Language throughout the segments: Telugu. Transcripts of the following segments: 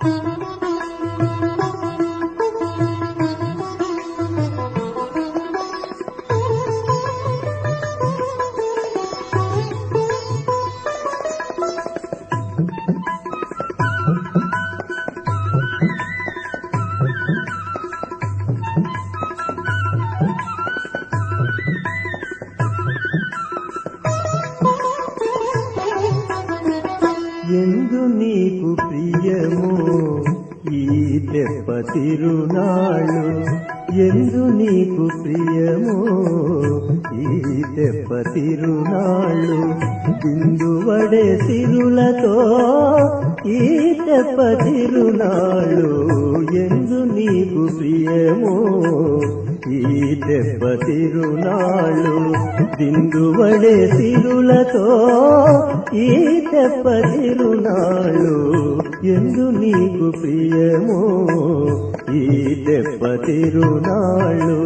ఎందు నీకు ప్రియమో ఈ తెప్ప తిరునాళ్ళు ఎందు నీకు ప్రియమో ఈ తెప్ప తిరునాళ్ళు బిందువడే సిరులతో ఈ తెప్ప తిరునాళ్ళు ఎందు నీకు ప్రియమో ఈ దెబ్బ తిరునాళ్ళు దిందువడే తిరులతో ఈ దెబ్బ తిరునాళ్ళు ఎందు నీకు ప్రియమో ఈ దెబ్బ తిరునాళ్ళు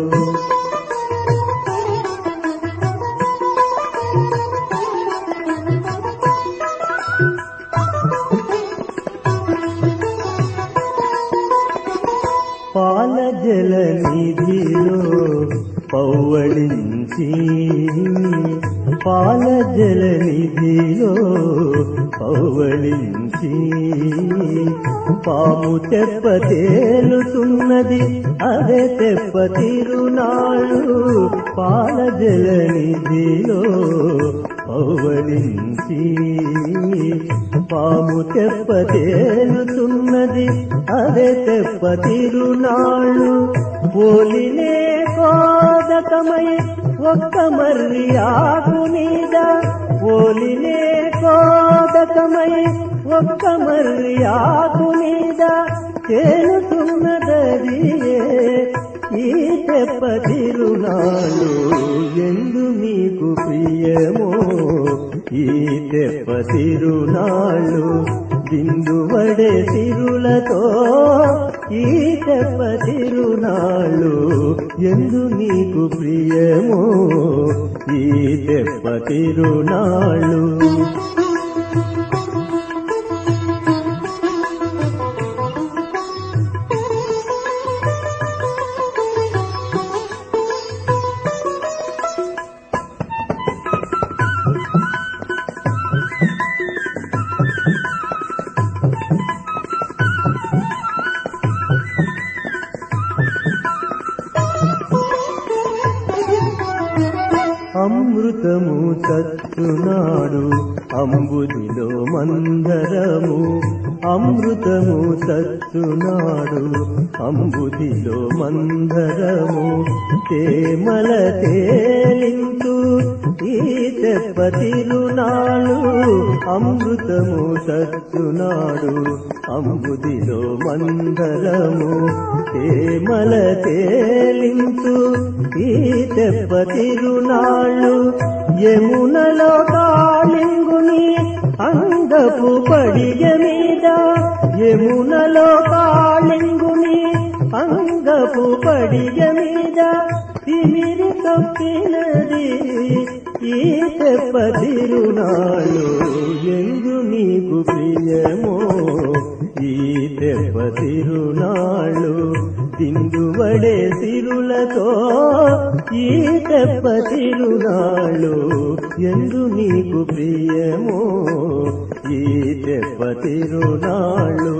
పాల జల నిధిలో పౌవళించి పాల జల నిధిలో పౌవళించి పాము తెప్ప తేలుతున్నది అదే తెప్ప తిరునాళ్ళు పాల జల నిధిలో పౌవళించి పాము తెప్ప తేలుతున్నది అదే తెప్ప తిరునాళ్ళు పోలినే కోదకమై ఒక్క మర్రి ఆకు మీద పోలినే కోదకమై ఒక్క మర్రి ఆకు మీద తేలుతున్నదదియే ఈ తెప్ప తిరునాళ్ళు ఎందు నీకు ప్రియమో ఈ తెప్ప తిరునాళ్ళు బిందువడే తిరులతో ఈ తెప్ప తిరునాళ్ళు ఎందు నీకు ప్రియమో ఈ తెప్ప తిరునాళ్ళు అమృతము చచ్చునాడు అంబుదిలో మందరము అమృతము చచ్చునాడు అంబుదిలో మందరము తేమల తేలించు ఈ తెప్ప తిరునాళ్ళు అమృతము చచ్చునాడు అంబుదిలో మందరము తేమల తేలించు ఈ తెప్ప తిరునాళ్ళు యమునలో కాళింగుని అంగపు పడిగ మీద యమునలో కాళింగుని అంగపు పడిగ మీద తిమిరి తప్పినది ఈ తెప్ప తిరునాళ్ళు ఎందు నీకు ప్రియమో ఈ తెప్ప తిరునాళ్ళు దిందువడే సిరులతో ఈ తెప్ప తిరునాళ్ళు ఎందు నీకు ప్రియమో ఈ తెప్ప తిరునాళ్ళు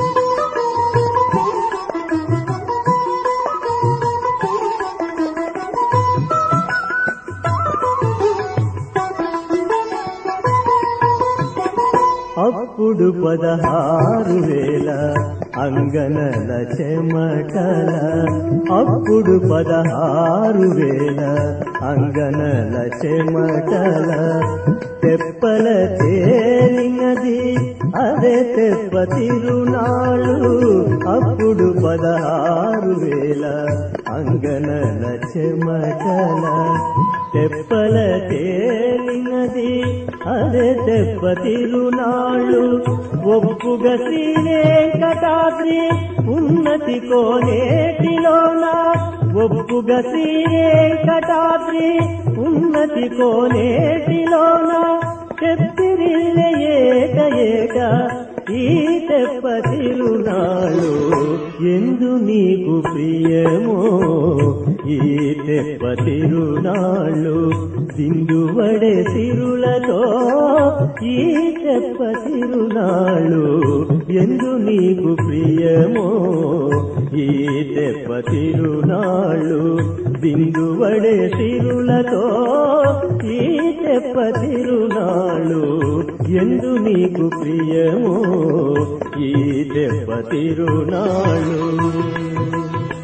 అప్పుడు పదహారు వేల అంగనల చెమటల అప్పుడు పదహారు వేల అంగనల చెమటల తెప్పల తేలినది అదే తెప్ప తిరునాళ్ళు అప్పుడు పదహారు వేల అంగనల చెమటల తెప్పల తేలినది అదే తెప్ప తిరునాళ్ళు ఒప్పుగ శ్రీ వెంకటాద్రి ఉన్నతి కోనేటిలోన ఒప్పుగ శ్రీ వెంకటాద్రి ఉన్నతి కోనేటిలోన చెప్పిరిల్లె ఏక ఏక ఈ తెప్ప తిరునాళ్ళు ఎందు నీకు ప్రియమో ఈ తెప్ప తిరునాళ్ళు సింధువడే సిరులతో ఈ తెప్ప తిరునాళ్ళు ఎందు నీకు ప్రియమో ఈ తెప్ప తిరునాళ్ళు బిందువడే సిరులతో ఈ తెప్ప తిరునాళ్ళు ఎందు నీకు ప్రియమో ఈ తెప్ప తిరునాళ్ళు